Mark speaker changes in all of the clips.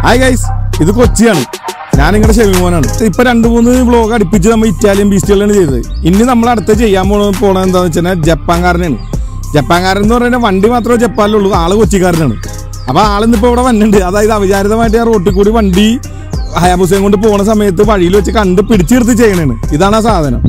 Speaker 1: Hi guys ഇത് കൊച്ചിയാണ് ഞാൻ നിങ്ങളുടെ ഷെവിമോനാണ് ഇപ്പൊ രണ്ട് മൂന്ന് വ്ലോഗ് അടുപ്പിച്ച് നമ്മൾ ഇറ്റാലിയൻ ബീസ്റ്റുകളാണ് ചെയ്തത് ഇനി നമ്മൾ അടുത്ത് ചെയ്യാൻ പോണ പോണത് എന്താന്ന് വെച്ചാൽ ജപ്പാൻകാരനാണ് ജപ്പാൻകാരൻ എന്ന് പറയുന്നത് വണ്ടി മാത്രമേ ജപ്പാനിലുള്ളൂ ആള് കൊച്ചിക്കാരനാണ് അപ്പൊ ആളിന്നിപ്പോ ഇവിടെ വന്നിട്ടുണ്ട് അതായത് അവിചാരിതമായിട്ട് ആ റോട്ടിൽ കൂടി വണ്ടി ഹയാബുസയും കൊണ്ട് പോണ സമയത്ത് വഴിയിൽ വെച്ച് കണ്ട് പിടിച്ചെടുത്ത് ചെയ്യണേണ് ഇതാണ് ആ സാധനം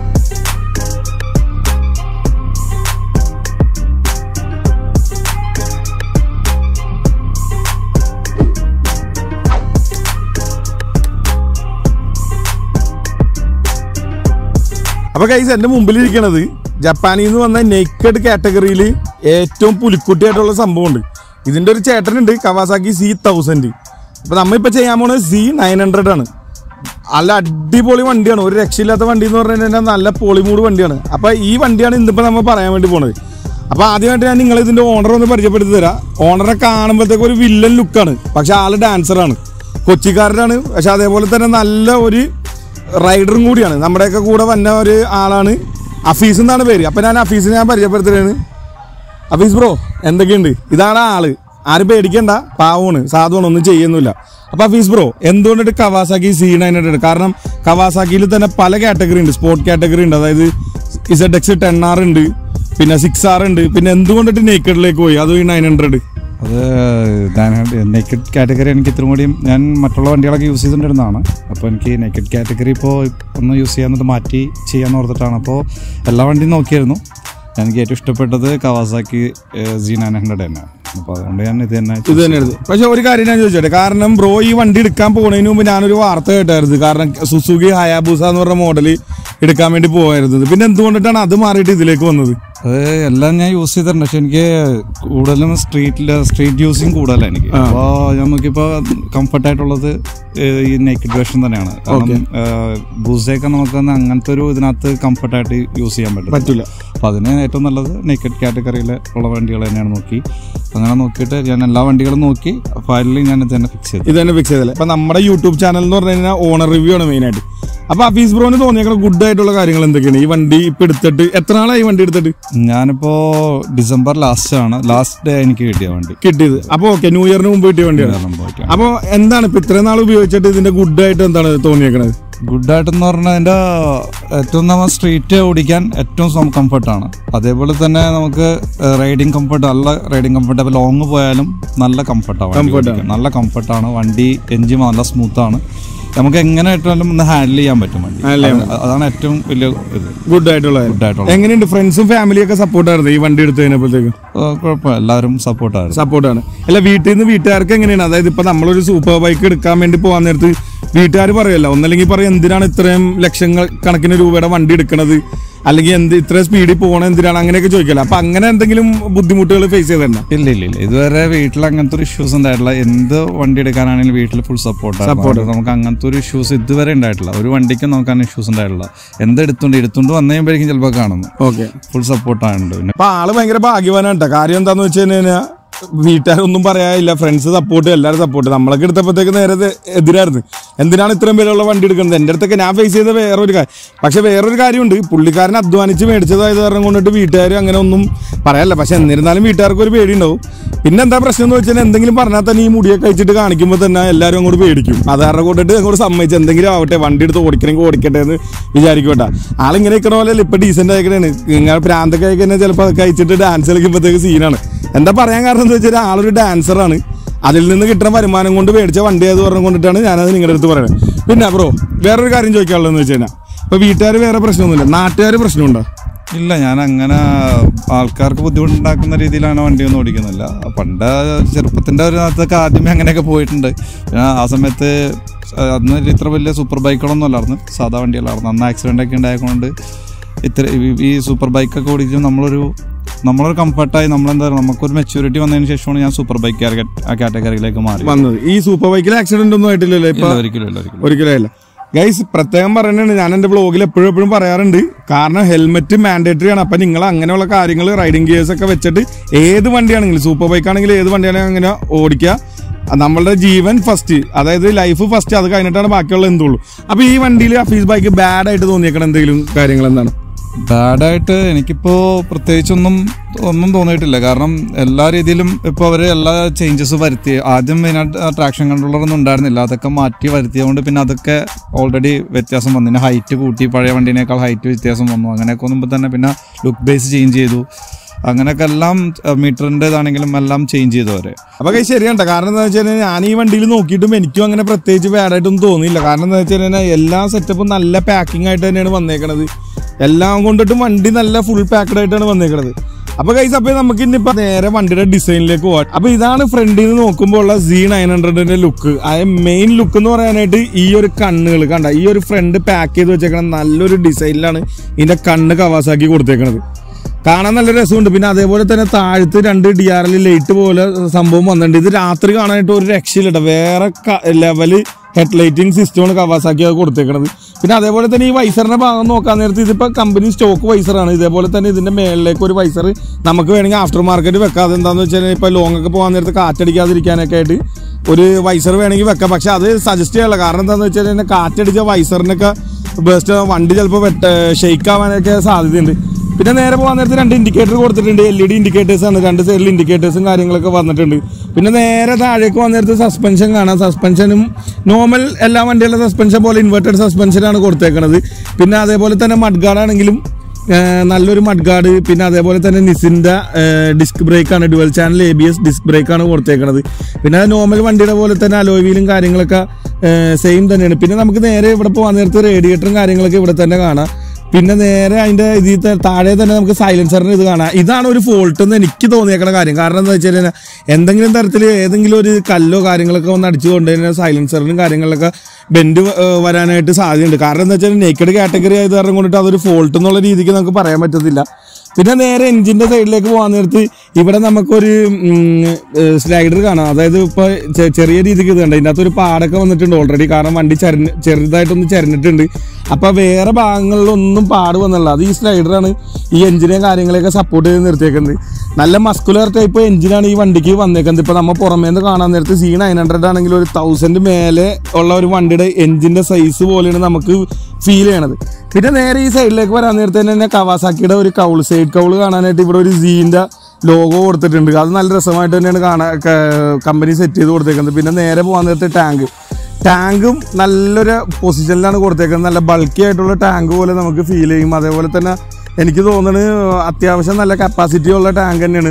Speaker 1: അപ്പൊ കൈസ് എന്റെ മുമ്പിൽ ഇരിക്കണത് ജപ്പാനിൽ നിന്ന് വന്ന നെക്കഡ് കാറ്റഗറിയിൽ ഏറ്റവും പുലിക്കുട്ടിയായിട്ടുള്ള സംഭവമുണ്ട് ഇതിന്റെ ഒരു ചേട്ടനുണ്ട് കവാസാക്കി സി തൗസൻഡ് അപ്പൊ നമ്മ ഇപ്പൊ ചെയ്യാൻ പോണത് സി നയൻ ഹൺഡ്രഡ് ആണ് നല്ല അടിപൊളി വണ്ടിയാണ് ഒരു രക്ഷയില്ലാത്ത വണ്ടി എന്ന് പറഞ്ഞു കഴിഞ്ഞാൽ നല്ല പോളിമൂഡ് വണ്ടിയാണ് അപ്പൊ ഈ വണ്ടിയാണ് ഇന്നിപ്പോ നമ്മൾ പറയാൻ വേണ്ടി പോണത് അപ്പൊ ആദ്യമായിട്ട് ഞാൻ നിങ്ങൾ ഇതിന്റെ ഓണർ ഒന്ന് പരിചയപ്പെടുത്തി തരാം ഓണറെ കാണുമ്പോഴത്തേക്ക് ഒരു വില്ലൻ ലുക്കാണ് പക്ഷെ ആള് ഡാൻസറാണ് കൊച്ചിക്കാരനാണ് പക്ഷെ അതേപോലെ തന്നെ നല്ല ഒരു റൈഡറും കൂടിയാണ് നമ്മുടെയൊക്കെ കൂടെ വന്ന ഒരു ആളാണ് അഫീസ് എന്നാണ് പേര് അപ്പൊ ഞാൻ അഫീസിനെ ഞാൻ പരിചയപ്പെടുത്തുകയാണ് അഫീസ് ബ്രോ എന്തൊക്കെയുണ്ട് ഇതാണ് ആള് ആരും പേടിക്കണ്ട പാവമാണ് സാധുവാണ് ഒന്നും ചെയ്യുന്നില്ല അപ്പൊ അഫീസ് ബ്രോ എന്തുകൊണ്ടിട്ട് കവാസാക്കി സി നയൻ ഹൺഡ്രഡ് കാരണം കവാസാക്കിയിൽ തന്നെ പല കാറ്റഗറി ഉണ്ട് സ്പോർട്ട് കാറ്റഗറി ഉണ്ട് അതായത് ഇസഡ് എക്സ് ടെൻ ആർ ഉണ്ട് പിന്നെ സിക്സ് ആർ ഉണ്ട് പിന്നെ എന്തുകൊണ്ടിട്ട് നേക്കഡിലേക്ക് പോയി അത് ഈ നയൻ ഹൺഡ്രഡ്
Speaker 2: അത് നെക്കഡ് കാറ്റഗറി എനിക്ക് ഇത്രയും കൂടിയും ഞാൻ മറ്റുള്ള വണ്ടികളൊക്കെ യൂസ് ചെയ്തുകൊണ്ടിരുന്നതാണ് അപ്പോൾ എനിക്ക് നെക്കഡ് കാറ്റഗറി ഇപ്പോൾ ഒന്ന് യൂസ് ചെയ്യാന്നിട്ട് മാറ്റി ചെയ്യാന്ന് ഓർത്തിട്ടാണ് അപ്പോൾ എല്ലാ വണ്ടിയും നോക്കിയായിരുന്നു എനിക്ക് ഏറ്റവും ഇഷ്ടപ്പെട്ടത് കവാസാക്കി ജി നയൻ ഹൺഡ്രഡ് തന്നെ അപ്പോൾ അതുകൊണ്ട് ഞാൻ ഇത് തന്നെ
Speaker 1: ഇത് തന്നെയാണ് പക്ഷെ ഒരു കാര്യം ഞാൻ ചോദിച്ചോട്ടെ കാരണം ബ്രോ ഈ വണ്ടി എടുക്കാൻ പോകുന്നതിന് മുമ്പ് ഞാനൊരു വാർത്ത കേട്ടായിരുന്നു കാരണം സുസുക്കി ഹയാബൂസ എന്ന് പറഞ്ഞ മോഡൽ എടുക്കാൻ വേണ്ടി പോകായിരുന്നത് പിന്നെ എന്തുകൊണ്ടിട്ടാണ് അത് മാറിയിട്ട് ഇതിലേക്ക് വന്നത്
Speaker 2: അത് എല്ലാം ഞാൻ യൂസ് ചെയ്തിട്ടുണ്ട് പക്ഷെ എനിക്ക് കൂടുതലും സ്ട്രീറ്റിൽ സ്ട്രീറ്റ് യൂസിങ് കൂടുതലാണ് എനിക്ക് അപ്പോൾ ഞാൻ നോക്കിയപ്പോൾ കംഫർട്ട് ആയിട്ടുള്ളത് ഏഹ് ഈ നെക്കഡ് വേർഷൻ തന്നെയാണ് കാരണം ബൂസൊക്കെ നമുക്ക് ഒന്ന് അങ്ങനത്തെ ഒരു ഇതിനകത്ത് കംഫർട്ടായിട്ട് യൂസ് ചെയ്യാൻ പറ്റും
Speaker 1: പറ്റൂല
Speaker 2: അപ്പോൾ അതിന് ഏറ്റവും നല്ലത് നെക്കഡ് കാറ്റഗറിയിൽ ഉള്ള വണ്ടികൾ തന്നെയാണ് നോക്കി അങ്ങനെ നോക്കിയിട്ട് ഞാൻ എല്ലാ വണ്ടികളും നോക്കി ഫൈനലി ഞാൻ ഇത് തന്നെ ഫിക്സ് ചെയ്തു
Speaker 1: ഇത് തന്നെ ഫിക്സ് ചെയ്തല്ലേ അപ്പൊ നമ്മുടെ യൂട്യൂബ് ചാനൽ എന്ന് പറഞ്ഞു കഴിഞ്ഞാൽ ഓണർ റിവ്യൂ ആണ് മെയിൻ ആയിട്ട് അപ്പൊ അഫീസ് ബ്രോന് തോന്നിയേക്കുന്ന ഗുഡ് ആയിട്ടുള്ള കാര്യങ്ങൾ എന്തൊക്കെയാണ് ഈ വണ്ടി ഇപ്പൊ എടുത്തിട്ട് എത്ര നാളായി ഈ വണ്ടി എടുത്തിട്ട്
Speaker 2: ഞാനിപ്പോൾ ഡിസംബർ ലാസ്റ്റ് ആണ് ലാസ്റ്റ് ഡേ എനിക്ക് കിട്ടിയ വണ്ടി
Speaker 1: കിട്ടിയത് അപ്പൊ ഓക്കെ ന്യൂ ഇയറിന് മുമ്പ് കിട്ടിയ വണ്ടിയാണ്
Speaker 2: കാരണം പോയിട്ട്
Speaker 1: അപ്പൊ എന്താണ് ഇപ്പൊ ഇത്രയും നാൾ ഉപയോഗിച്ചിട്ട് ഇതിന്റെ ഗുഡ് ആയിട്ട് എന്താണ് തോന്നിയേക്കണത്
Speaker 2: ഗുഡായിട്ടെന്ന് പറഞ്ഞാൽ അതിൻ്റെ ഏറ്റവും നമ്മൾ സ്ട്രീറ്റ് ഓടിക്കാൻ ഏറ്റവും കംഫർട്ടാണ് അതേപോലെ തന്നെ നമുക്ക് റൈഡിങ് കംഫർട്ട് നല്ല റൈഡിങ് കംഫർട്ട് അപ്പോൾ ലോങ് പോയാലും നല്ല കംഫർട്ടാണ് നല്ല കംഫർട്ടാണ് വണ്ടി എഞ്ചിൻ നല്ല സ്മൂത്താണ് നമുക്ക് എങ്ങനെ ഇട്ടാലും ഒന്ന് ഹാൻഡിൽ ചെയ്യാൻ പറ്റും വണ്ടി
Speaker 1: Handle ചെയ്യാൻ
Speaker 2: അത് അതാണ് ഏറ്റവും വലിയ ഇത്
Speaker 1: ഗുഡ് ആയിട്ടുള്ള
Speaker 2: ഗുഡായിട്ടുള്ള
Speaker 1: എങ്ങനെയുണ്ട് ഫ്രണ്ട്സും ഫാമിലിയും ഒക്കെ സപ്പോർട്ടായിരുന്നു ഈ വണ്ടി എടുത്തു കഴിഞ്ഞപ്പോഴത്തേക്കും
Speaker 2: കുഴപ്പമില്ല എല്ലാവരും സപ്പോർട്ടായിരുന്നു
Speaker 1: സപ്പോർട്ടാണ് അല്ല വീട്ടിൽ നിന്ന് വീട്ടുകാർക്ക് എങ്ങനെയാണ് അതായത് ഇപ്പൊ നമ്മളൊരു സൂപ്പർ ബൈക്ക് എടുക്കാൻ വേണ്ടി പോകാൻ നേരത്ത് വീട്ടുകാർ പറയല്ല ഒന്നല്ലെങ്കിൽ പറയും എന്തിനാണ് ഇത്രയും ലക്ഷങ്ങൾ കണക്കിന് രൂപയുടെ വണ്ടി എടുക്കണത് അല്ലെങ്കിൽ എന്ത് ഇത്രയും സ്പീഡിൽ പോകണം എന്തിനാണ് അങ്ങനെയൊക്കെ ചോദിക്കല അപ്പൊ അങ്ങനെ എന്തെങ്കിലും ബുദ്ധിമുട്ടുകൾ ഫേസ് ചെയ്തിട്ടുണ്ടോ
Speaker 2: ഇല്ല ഇല്ല ഇല്ല ഇതുവരെ വീട്ടിൽ അങ്ങനത്തെ ഒരു ഇഷ്യൂസ് ഉണ്ടായിട്ടില്ല എന്ത് വണ്ടി എടുക്കാനാണെങ്കിലും വീട്ടിൽ ഫുൾ സപ്പോർട്ടാണ് നമുക്ക് അങ്ങനത്തെ ഒരു ഇഷ്യൂസ് ഇതുവരെ ഉണ്ടായിട്ടില്ല ഒരു വണ്ടിക്കും നമുക്ക് അങ്ങനെ ഇഷ്യൂസ് ഉണ്ടായിട്ടില്ല എന്ത് എടുത്തുകൊണ്ട് എടുത്തുകൊണ്ട് വന്നു കഴിയുമ്പോഴേക്കും ചിലപ്പോൾ കാണുന്നു
Speaker 1: ഓക്കെ
Speaker 2: ഫുൾ സപ്പോർട്ടാണ് പിന്നെ
Speaker 1: അപ്പൊ ആള് ഭയങ്കര ഭാഗ്യവാനാണ് ട്ടോ. കാര്യം എന്താന്ന് വെച്ച് കഴിഞ്ഞാൽ വീട്ടുകാരൊന്നും പറയാനില്ല ഫ്രണ്ട്സ് സപ്പോർട്ട് എല്ലാവരും സപ്പോർട്ട് നമ്മളൊക്കെ എടുത്തപ്പോഴത്തേക്ക് നേരെ ഇത് എതിരായിരുന്നു എന്തിനാണ് ഇത്രയും വിലയുള്ള വണ്ടി എടുക്കുന്നത് എൻ്റെ അടുത്തൊക്കെ ഞാൻ ഫേസ് ചെയ്ത വേറൊരു കാര്യം പക്ഷെ വേറൊരു കാര്യമുണ്ട് പുള്ളിക്കാരൻ അധ്വാനിച്ച് മേടിച്ചതായത് കാരണം കൊണ്ടിട്ട് വീട്ടുകാർ അങ്ങനെ ഒന്നും പറയാനില്ല പക്ഷെ എന്നിരുന്നാലും വീട്ടുകാർക്ക് ഒരു പേടി ഉണ്ടാവും പിന്നെ എന്താ പ്രശ്നം എന്ന് വെച്ചാൽ എന്തെങ്കിലും പറഞ്ഞാൽ തന്നെ ഈ മുടിയൊക്കെ കഴിച്ചിട്ട് കാണിക്കുമ്പോൾ തന്നെ എല്ലാവരും അങ്ങോട്ട് പേടിക്കും അത് കാരണം കൊണ്ടിട്ട് അങ്ങോട്ട് സമ്മതിച്ച് എന്തെങ്കിലും ആവട്ടെ വണ്ടി എടുത്ത് ഓടിക്കണമെങ്കിൽ ഓടിക്കട്ടെ എന്ന് വിചാരിക്കട്ടെ ആളിങ്ങനെ നിൽക്കണ പോലെ ഇപ്പൊ ഡീസെന്റ് ആയിക്കണേണ് ഇങ്ങനെ പ്രാന്തൊക്കെ ആയിക്കഴിഞ്ഞാൽ ചിലപ്പോൾ അത് കഴിച്ചിട്ട് ഡാൻസ് കളിക്കുമ്പോഴത്തേക്ക് സീനാണ് എന്താ പറയാൻ കാരണം എന്താ വെച്ചാൽ ആളൊരു ഡാൻസറാണ് അതിൽ നിന്ന് കിട്ടുന്ന വരുമാനം കൊണ്ട് മേടിച്ച വണ്ടി അത് പറഞ്ഞു കൊണ്ടിട്ടാണ് ഞാനത് നിങ്ങളുടെ അടുത്ത് പറയുന്നത് പിന്നെ ബ്രോ വേറൊരു കാര്യം ചോദിക്കാനുള്ളതെന്ന് വെച്ച് കഴിഞ്ഞാൽ ഇപ്പൊ വീട്ടുകാർ വേറെ പ്രശ്നമൊന്നുമില്ല നാട്ടുകാർ പ്രശ്നമുണ്ടോ
Speaker 2: ഇല്ല ഞാൻ അങ്ങനെ ആൾക്കാർക്ക് ബുദ്ധിമുട്ടുണ്ടാക്കുന്ന രീതിയിലാണ് വണ്ടിയൊന്നും ഓടിക്കുന്നില്ല പണ്ട് ചെറുപ്പത്തിൻ്റെ ഒരു നാളത്തൊക്കെ ആദ്യമേ അങ്ങനെയൊക്കെ പോയിട്ടുണ്ട് പിന്നെ ആ സമയത്ത് അന്ന് ഇത്ര വലിയ സൂപ്പർ ബൈക്കുകളൊന്നും അല്ലായിരുന്നു സാധാ വണ്ടികളായിരുന്നു അന്ന് ആക്സിഡൻ്റ് ഒക്കെ ഉണ്ടായതുകൊണ്ട് ഇത്ര ഈ- ഈ സൂപ്പർ ബൈക്കൊക്കെ ഓടിച്ച് നമ്മളൊരു നമ്മളൊരു കംഫർട്ടായി നമ്മളെന്താ പറയുക നമുക്കൊരു മെച്യൂരിറ്റി വന്നതിന് ശേഷമാണ് ഞാൻ സൂപ്പർ ബൈക്ക് ആ കാറ്റഗറിയിലേക്ക് മാറി
Speaker 1: വന്നത് ഈ സൂപ്പർ ബൈക്കിൽ ആക്സിഡന്റ് ഒന്നും ആയിട്ടില്ലല്ലോ ഇപ്പൊ
Speaker 2: ഇല്ല, ഒരിക്കലും ഇല്ല ഒരിക്കലും
Speaker 1: ഒരിക്കലും ഇല്ല ഗൈസ് പ്രത്യേകം പറയുന്നുണ്ട് ഞാൻ എൻ്റെ ബ്ലോഗിൽ എപ്പോഴും എപ്പോഴും പറയാറുണ്ട് കാരണം ഹെൽമെറ്റ് മാൻഡേറ്ററി ആണ് അപ്പം നിങ്ങൾ അങ്ങനെയുള്ള കാര്യങ്ങൾ റൈഡിങ് ഗിയേഴ്സ് ഒക്കെ വെച്ചിട്ട് ഏത് വണ്ടിയാണെങ്കിലും സൂപ്പർ ബൈക്ക് ആണെങ്കിലും ഏത് വണ്ടിയാണെങ്കിലും അങ്ങനെ ഓടിക്കുക നമ്മളുടെ ജീവൻ ഫസ്റ്റ് അതായത് ലൈഫ് ഫസ്റ്റ് അത് കഴിഞ്ഞിട്ടാണ് ബാക്കിയുള്ള എന്തുള്ളൂ അപ്പോൾ ഈ വണ്ടിയിൽ അഫീസ് ബൈക്ക് ബാഡ് ആയിട്ട് തോന്നിയേക്കണം എന്തെങ്കിലും കാര്യങ്ങൾ എന്താണ്
Speaker 2: ബാഡായിട്ട് എനിക്കിപ്പോ പ്രത്യേകിച്ചൊന്നും ഒന്നും തോന്നിയിട്ടില്ല കാരണം എല്ലാ രീതിയിലും ഇപ്പോൾ അവർ എല്ലാ ചേഞ്ചസ് വരുത്തി ആദ്യം മെയിനായിട്ട് ട്രാക്ഷൻ കൺട്രോളർ ഒന്നും ഉണ്ടായിരുന്നില്ല അതൊക്കെ മാറ്റി വരുത്തിയതുകൊണ്ട് പിന്നെ അതൊക്കെ ഓൾറെഡി വ്യത്യാസം വന്നു പിന്നെ ഹൈറ്റ് കൂട്ടി പഴയ വണ്ടീനേക്കാൾ ഹൈറ്റ് വ്യത്യാസം വന്നു അങ്ങനെയൊക്കെ വന്നുമ്പോൾ തന്നെ പിന്നെ ലുക്ക് ബേസ് ചേഞ്ച് ചെയ്തു അങ്ങനെയൊക്കെ എല്ലാം മീറ്ററിൻ്റെതാണെങ്കിലും എല്ലാം ചേഞ്ച് ചെയ്തു അവരെ
Speaker 1: അപ്പൊ കൈ ശരിയാണ് കാരണം എന്താ വെച്ച് കഴിഞ്ഞാൽ ഞാൻ ഈ വണ്ടിയിൽ നോക്കിയിട്ടും എനിക്കും അങ്ങനെ പ്രത്യേകിച്ച് ബാഡായിട്ടൊന്നും തോന്നിയില്ല കാരണം എന്താ വെച്ച് കഴിഞ്ഞാൽ എല്ലാ സെറ്റപ്പും നല്ല പാക്കിംഗ് ആയിട്ട് തന്നെയാണ് വന്നേക്കണത് എല്ലാം കൊണ്ടിട്ടും വണ്ടി നല്ല ഫുൾ പാക്കഡ് ആയിട്ടാണ് വന്നേക്കണത് അപ്പൊ കൈസ് അപ്പൊ നമുക്ക് ഇനിയിപ്പോ നേരെ വണ്ടിയുടെ ഡിസൈനിലേക്ക് പോകാം അപ്പൊ ഇതാണ് ഫ്രണ്ടിൽ നിന്ന് നോക്കുമ്പോൾ ഉള്ള സി നയൻ ഹൺഡ്രഡിന്റെ ലുക്ക് ആ മെയിൻ ലുക്ക് എന്ന് പറയാനായിട്ട് ഈ ഒരു കണ്ണുകൾ കണ്ട ഈ ഒരു ഫ്രണ്ട് പാക്ക് ചെയ്ത് വെച്ചേക്കണ നല്ലൊരു ഡിസൈനിലാണ് ഇതിന്റെ കണ്ണ് കവാസാക്കി കൊടുത്തേക്കണത് കാണാൻ നല്ല രസമുണ്ട് പിന്നെ അതേപോലെ തന്നെ താഴത്ത് രണ്ട് ഡി ആർ എൽ ലൈറ്റ് പോലെ സംഭവം വന്നിട്ടുണ്ട് ഇത് രാത്രി കാണാനായിട്ട് ഒരു രക്ഷയില്ല വേറെ ലെവല് ഹെഡ്ലൈറ്റിംഗ് സിസ്റ്റമാണ് കവാസാക്കി അത് കൊടുത്തേക്കണത് പിന്നെ അതേപോലെ തന്നെ ഈ വൈസറിന്റെ ഭാഗം നോക്കാൻ നേരത്ത് ഇതിപ്പോ കമ്പനി സ്റ്റോക്ക് വൈസറാണ് ഇതേപോലെ തന്നെ ഇതിന്റെ മേളിലേക്ക് ഒരു വൈസർ നമുക്ക് വേണമെങ്കിൽ ആഫ്റ്റർ മാർക്കറ്റ് വെക്കാം അതെന്താന്ന് വെച്ചാൽ ഇപ്പൊ ലോങ് ഒക്കെ പോകാൻ നേരത്ത് കാറ്റടിക്കാതിരിക്കാനൊക്കെ ആയിട്ട് ഒരു വൈസർ വേണമെങ്കിൽ വെക്കാം പക്ഷെ അത് സജസ്റ്റ് ചെയ്യാനുള്ള കാരണം എന്താണെന്ന് വെച്ചാൽ തന്നെ കാറ്റടിച്ച വൈസറിനൊക്കെ ബെസ്റ്റ് വണ്ടി ചിലപ്പോൾ ഷെയ്ക്ക് ആവാനൊക്കെ സാധ്യതയുണ്ട് പിന്നെ നേരെ പോകാൻ നേരത്ത് രണ്ട് ഇൻഡിക്കേറ്റർ കൊടുത്തിട്ടുണ്ട് എൽ ഇ ഡി ഇൻഡിക്കേറ്റേഴ്സ് ആണ് രണ്ട് സൈഡിൽ ഇൻഡിക്കേറ്റേഴ്സും കാര്യങ്ങളൊക്കെ വന്നിട്ടുണ്ട് പിന്നെ നേരെ താഴേക്ക് വന്ന നേരത്ത് സസ്പെൻഷൻ കാണാം സസ്പെൻഷനും നോർമൽ എല്ലാ വണ്ടികളുടെ സസ്പെൻഷൻ പോലെ ഇൻവെർട്ടഡ് സസ്പെൻഷനാണ് കൊടുത്തേക്കണത് പിന്നെ അതേപോലെ തന്നെ മഡ്ഗാർഡ് ആണെങ്കിലും ഏഹ് നല്ലൊരു മഡ്ഗാർഡ് പിന്നെ അതേപോലെ തന്നെ നിസിന്റെ ഡിസ്ക് ബ്രേക്കാണ് dual channel A B S disc ബ്രേക്കാണ് കൊടുത്തേക്കണത് പിന്നെ നോർമൽ വണ്ടിയുടെ പോലെ തന്നെ അലോയ് വീലും കാര്യങ്ങളൊക്കെ സെയിം തന്നെയാണ് പിന്നെ നമുക്ക് നേരെ ഇവിടെ പോകാൻ നേരത്ത് റേഡിയേറ്ററും കാര്യങ്ങളൊക്കെ ഇവിടെ തന്നെ കാണാം പിന്നെ നേരെ അതിന്റെ ഇതിൽ ത- താഴെ തന്നെ നമുക്ക് സൈലൻസറിന് ഇത് കാണാം ഇതാണ് ഒരു ഫോൾട്ട് എന്ന് എനിക്ക് തോന്നിയേക്കണ കാര്യം കാരണം എന്താ വെച്ച് കഴിഞ്ഞാൽ എന്തെങ്കിലും തരത്തിൽ ഏതെങ്കിലും ഒരു കല്ലോ കാര്യങ്ങളൊക്കെ ഒന്ന് അടിച്ചു കൊണ്ടുകഴിഞ്ഞാൽ സൈലൻസറിനും കാര്യങ്ങളിലൊക്കെ ബെൻഡ് വരാനായിട്ട് സാധ്യതയുണ്ട് കാരണം എന്താ വെച്ചാൽ നേക്കഡ് കാറ്റഗറി ആയത് കാരണം കൊണ്ടിട്ട് അതൊരു ഫോൾട്ട് എന്നുള്ള രീതിക്ക് നമുക്ക് പറയാൻ പറ്റത്തില്ല പിന്നെ നേരെ എഞ്ചിന്റെ സൈഡിലേക്ക് പോകാൻ നേരത്ത് ഇവിടെ നമുക്കൊരു സ്ലൈഡർ കാണാം അതായത് ഇപ്പൊ ചെ- ചെറിയ രീതിക്ക് ഇത് കണ്ട ഇതിൻ്റെ അകത്ത് ഒരു പാടൊക്കെ വന്നിട്ടുണ്ട് ഓൾറെഡി കാരണം വണ്ടി ചരിഞ്ഞ് ചെറുതായിട്ടൊന്ന് ചരിഞ്ഞിട്ടുണ്ട് അപ്പൊ വേറെ ഭാഗങ്ങളിലൊന്നും പാട് വന്നില്ല അത് ഈ സ്ലൈഡറാണ് ഈ എഞ്ചിനെയും കാര്യങ്ങളെയൊക്കെ സപ്പോർട്ട് ചെയ്ത് നിർത്തിയേക്കുന്നത് നല്ല മസ്കുലർ ടൈപ്പ് എഞ്ചിനാണ് ഈ വണ്ടിക്ക് വന്നേക്കുന്നത് ഇപ്പൊ നമ്മൾ പുറമേ നിന്ന് കാണാൻ നേരത്ത് സി നയൻ ഹൺഡ്രഡ് ആണെങ്കിൽ ഒരു തൗസൻഡ് മേലെ ഉള്ള ഒരു വണ്ടിയുടെ എഞ്ചിന്റെ സൈസ് പോലെയാണ് നമുക്ക് ഫീൽ ചെയ്യണത് പിന്നെ നേരെ ഈ സൈഡിലേക്ക് വരാൻ നേരത്തെ തന്നെ കവാസാക്കിയുടെ ഒരു കൗള് സൈഡ് കൗള് കാണാനായിട്ട് ഇവിടെ ഒരു സീന്റെ ലോഗോ കൊടുത്തിട്ടുണ്ട് അത് നല്ല രസമായിട്ട് തന്നെയാണ് കാണാൻ കമ്പനി സെറ്റ് ചെയ്ത് കൊടുത്തേക്കുന്നത് പിന്നെ നേരെ പോകാൻ നേരത്തെ ടാങ്ക് ടാങ്കും നല്ലൊരു പൊസിഷനിലാണ് കൊടുത്തേക്കുന്നത് നല്ല ബൾക്കി ആയിട്ടുള്ള ടാങ്ക് പോലെ നമുക്ക് ഫീൽ ചെയ്യും അതേപോലെ തന്നെ എനിക്ക് തോന്നുന്നത് അത്യാവശ്യം നല്ല കപ്പാസിറ്റി ഉള്ള ടാങ്ക് തന്നെയാണ്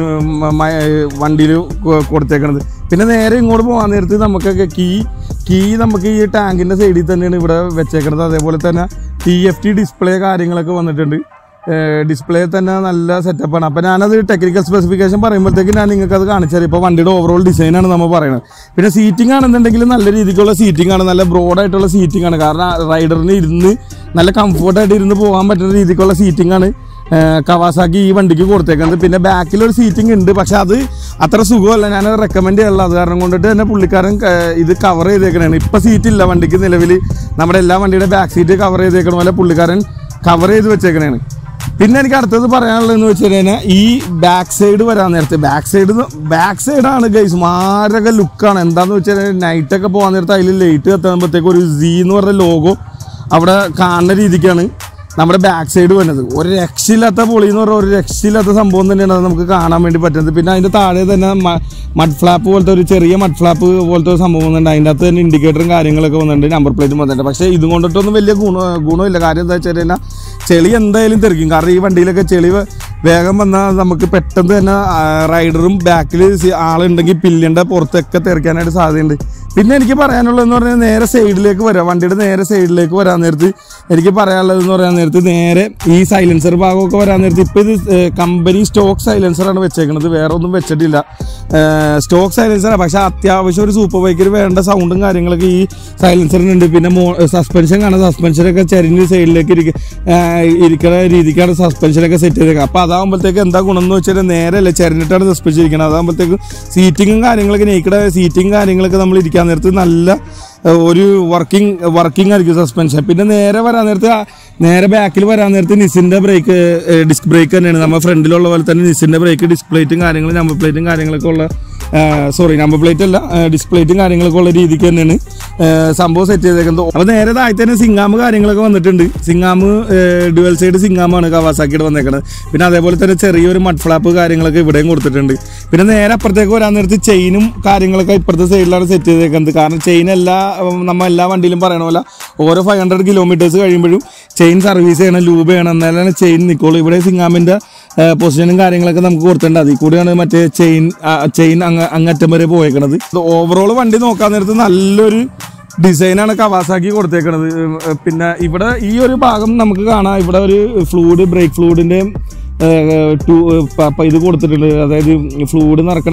Speaker 1: വണ്ടിയിൽ കൊടുത്തേക്കുന്നത് പിന്നെ നേരെ ഇങ്ങോട്ട് പോകാൻ നേരത്ത് നമുക്കൊക്കെ കീ കീ നമുക്ക് ഈ ടാങ്കിന്റെ സൈഡിൽ തന്നെയാണ് ഇവിടെ വെച്ചേക്കുന്നത് അതേപോലെ തന്നെ ടി എഫ് ടി ഡിസ്പ്ലേ കാര്യങ്ങളൊക്കെ വന്നിട്ടുണ്ട് ഡിസ്പ്ലേ തന്നെ നല്ല സെറ്റപ്പാണ് അപ്പം ഞാനത് ടെക്നിക്കൽ സ്പെസിഫിക്കേഷൻ പറയുമ്പോഴത്തേക്ക് ഞാൻ നിങ്ങൾക്ക് അത് കാണിച്ചാൽ ഇപ്പോൾ വണ്ടിയുടെ ഓവറോൾ ഡിസൈനാണ് നമ്മൾ പറയുന്നത് പിന്നെ സീറ്റിംഗ് ആണെന്നുണ്ടെങ്കിൽ നല്ല രീതിക്കുള്ള സീറ്റിംഗ് ആണ് നല്ല ബ്രോഡായിട്ടുള്ള സീറ്റിംഗ് ആണ് കാരണം റൈഡറിന് ഇരുന്ന് നല്ല കംഫർട്ടായിട്ട് ഇരുന്ന് പോകാൻ പറ്റുന്ന രീതിക്കുള്ള സീറ്റിംഗ് ആണ് കവാസാക്കി ഈ വണ്ടിക്ക് കൊടുത്തേക്കുന്നത് പിന്നെ ബാക്കിൽ ഒരു സീറ്റിംഗ് ഉണ്ട് പക്ഷെ അത് അത്ര സുഖമല്ല ഞാൻ റെക്കമെൻഡ് ചെയ്യാനുള്ള അത് കാരണം കൊണ്ടിട്ട് തന്നെ പുള്ളിക്കാരൻ ഏഹ്, ഇത് കവർ ചെയ്തേക്കണേണ് ഇപ്പം സീറ്റില്ല വണ്ടിക്ക് നിലവിൽ നമ്മുടെ എല്ലാ വണ്ടിയുടെ ബാക്ക് സീറ്റ് കവർ ചെയ്തേക്കണ പോലെ പുള്ളിക്കാരൻ കവർ ചെയ്ത് വെച്ചേക്കണേണ് പിന്നെ എനിക്ക് അടുത്തത് പറയാനുള്ളതെന്ന് വെച്ച് കഴിഞ്ഞാൽ ഈ ബാക്ക് സൈഡ് വരാൻ നേരത്തെ ബാക്ക് സൈഡ് ബാക്ക് സൈഡാണ് ഗൈസ് മാരക ലുക്കാണ് എന്താന്ന് വെച്ച് കഴിഞ്ഞാൽ നൈറ്റൊക്കെ പോകാൻ നേരത്തെ അതിൽ ലൈറ്റ് കത്തുമ്പോഴത്തേക്ക് ഒരു സി എന്ന് പറഞ്ഞ ലോഗോ അവിടെ കാണുന്ന രീതിക്കാണ് നമ്മുടെ ബാക്ക് സൈഡ് വരുന്നത് ഒരു രക്ഷയില്ലാത്ത പൊളി എന്ന് പറഞ്ഞാൽ ഒരു രക്ഷയില്ലാത്ത സംഭവം തന്നെയാണ് അത് നമുക്ക് കാണാൻ വേണ്ടി പറ്റുന്നത് പിന്നെ അതിൻ്റെ താഴെ തന്നെ മഡ് ഫ്ലാപ്പ് പോലത്തെ ഒരു ചെറിയ മഡ് ഫ്ലാപ്പ് പോലത്തെ ഒരു സംഭവം വന്നിട്ടുണ്ട് അതിൻ്റെ അകത്ത് തന്നെ ഇൻഡിക്കേറ്ററും കാര്യങ്ങളൊക്കെ വന്നിട്ടുണ്ട് നമ്പർ പ്ലേറ്റും വന്നിട്ടുണ്ട് പക്ഷേ ഇതും കൊണ്ടിട്ടൊന്നും വലിയ ഗുണ ഗുണമില്ല കാര്യം എന്താ വെച്ച് കഴിഞ്ഞാൽ ചെളി എന്തായാലും തെറിക്കും കാരണം ഈ വണ്ടിയിലൊക്കെ ചെളി വേ- വേഗം വന്നാൽ നമുക്ക് പെട്ടെന്ന് തന്നെ ആ, റൈഡറും ബാക്കിൽ ആളുണ്ടെങ്കിൽ പില്ലിൻ്റെ പുറത്തൊക്കെ തെറിക്കാനായിട്ട് സാധ്യതയുണ്ട് പിന്നെ എനിക്ക് പറയാനുള്ളതെന്ന് പറഞ്ഞാൽ നേരെ സൈഡിലേക്ക് വരാം വണ്ടിയുടെ നേരെ സൈഡിലേക്ക് വരാൻ നേരത്ത് എനിക്ക് പറയാനുള്ളതെന്ന് പറയാൻ നേരത്ത് നേരെ ഈ സൈലൻസർ ഭാഗമൊക്കെ വരാൻ നേരത്ത് ഇപ്പോൾ ഇത് കമ്പനി സ്റ്റോക്ക് സൈലൻസറാണ് വെച്ചേക്കുന്നത് വേറെ ഒന്നും വെച്ചിട്ടില്ല സ്റ്റോക്ക് സൈലൻസറാണ് പക്ഷെ അത്യാവശ്യം ഒരു സൂപ്പർ ബൈക്കിൽ വേണ്ട സൗണ്ടും കാര്യങ്ങളൊക്കെ ഈ സൈലൻസറിനുണ്ട് പിന്നെ മോ സസ്പെൻഷൻ കാണാം സസ്പെൻഷനൊക്കെ ചരിഞ്ഞ് സൈഡിലേക്ക് ഇരിക്ക ഇരിക്കുന്ന രീതിക്കാണ് സസ്പെൻഷനൊക്കെ സെറ്റ് ചെയ്തേക്കുക അപ്പോൾ അതാകുമ്പോഴത്തേക്ക് എന്താ ഗുണം എന്ന് വെച്ചാൽ നേരെ അല്ലേ ചരിഞ്ഞിട്ടാണ് സസ്പെൻഷൻ ഇരിക്കുന്നത് അതാകുമ്പോഴത്തേക്ക് സീറ്റിങ്ങും കാര്യങ്ങളൊക്കെ നെയ്ക്കടെ സീറ്റിംഗ് കാര്യങ്ങളൊക്കെ നമ്മൾ ഇരിക്കാൻ നേരത്ത് നല്ല ഏഹ്, ഒരു വർക്കിംഗ് വർക്കിംഗ് ആയിരിക്കും സസ്പെൻഷൻ പിന്നെ നേരെ വരാൻ നേരത്ത് ആ- നേരെ ബാക്കിൽ വരാൻ നേരത്ത് നിസിന്റെ ബ്രേക്ക് ഡിസ്ക് ബ്രേക്ക് തന്നെയാണ് നമ്മുടെ ഫ്രണ്ടിലുള്ള പോലെ തന്നെ നിസിന്റെ ബ്രേക്ക് ഡിസ്ക് പ്ലേറ്റും കാര്യങ്ങളും നമ്പർ പ്ലേറ്റും കാര്യങ്ങളൊക്കെ ഉള്ള സോറി നമ്പർ പ്ലേറ്റ് അല്ല ഡിസ്പ്ലേറ്റും കാര്യങ്ങളൊക്കെ ഉള്ള രീതിക്ക് തന്നെയാണ് ആ, സംഭവം സെറ്റ് ചെയ്തേക്കുന്നത് അപ്പോൾ നേരെ താഴത്തെ തന്നെ സിംഗാമ് കാര്യങ്ങളൊക്കെ വന്നിട്ടുണ്ട് സിംഗാമ് ഡുവൽ സൈഡ് സിംഗാമാണ് കവാസാക്കിയുടെ വന്നേക്കുന്നത് പിന്നെ അതേപോലെ തന്നെ ചെറിയൊരു മഡ് ഫ്ലാപ്പ് കാര്യങ്ങളൊക്കെ ഇവിടെയും കൊടുത്തിട്ടുണ്ട് പിന്നെ നേരെ അപ്പുറത്തേക്ക് വരാൻ നേരത്ത് ചെയിനും കാര്യങ്ങളൊക്കെ ഇപ്പുറത്തെ സൈഡിലാണ് സെറ്റ് ചെയ്തേക്കുന്നത് കാരണം ചെയിൻ എല്ലാ ഉം, നമ്മ എല്ലാ വണ്ടിയിലും പറയണ പോലെ ഓരോ ഫൈവ് ഹൺഡ്രഡ് കിലോമീറ്റേഴ്സ് കഴിയുമ്പോഴും ചെയിൻ സർവീസ് ചെയ്യണം ലൂബ് ചെയ്യണം എന്നാലാണ് ചെയിൻ നിൽക്കുള്ളൂ ഇവിടെ സിംഗാമിൻ്റെ പൊസിഷനും കാര്യങ്ങളൊക്കെ നമുക്ക് കൊടുത്തിട്ടുണ്ട് അതിൽ കൂടിയാണ് മറ്റേ ചെയിൻ ചെയിൻ അങ്ങ അങ്ങറ്റം വരെ പോയേക്കണത് ഓവറോൾ വണ്ടി നോക്കാൻ നേരത്ത് നല്ലൊരു ഡിസൈനാണ് കവാസാക്കി കൊടുത്തേക്കണത് ഉം, ഏർ പിന്നെ ഇവിടെ ഈ ഒരു ഭാഗം നമുക്ക് കാണാം ഇവിടെ ഒരു ഫ്ലൂഡ് ബ്രേക്ക് ഫ്ലൂഡിൻ്റെ ടു ഇത് കൊടുത്തിട്ടുണ്ട് അതായത് ഫ്ലൂഡ് നിറക്കണ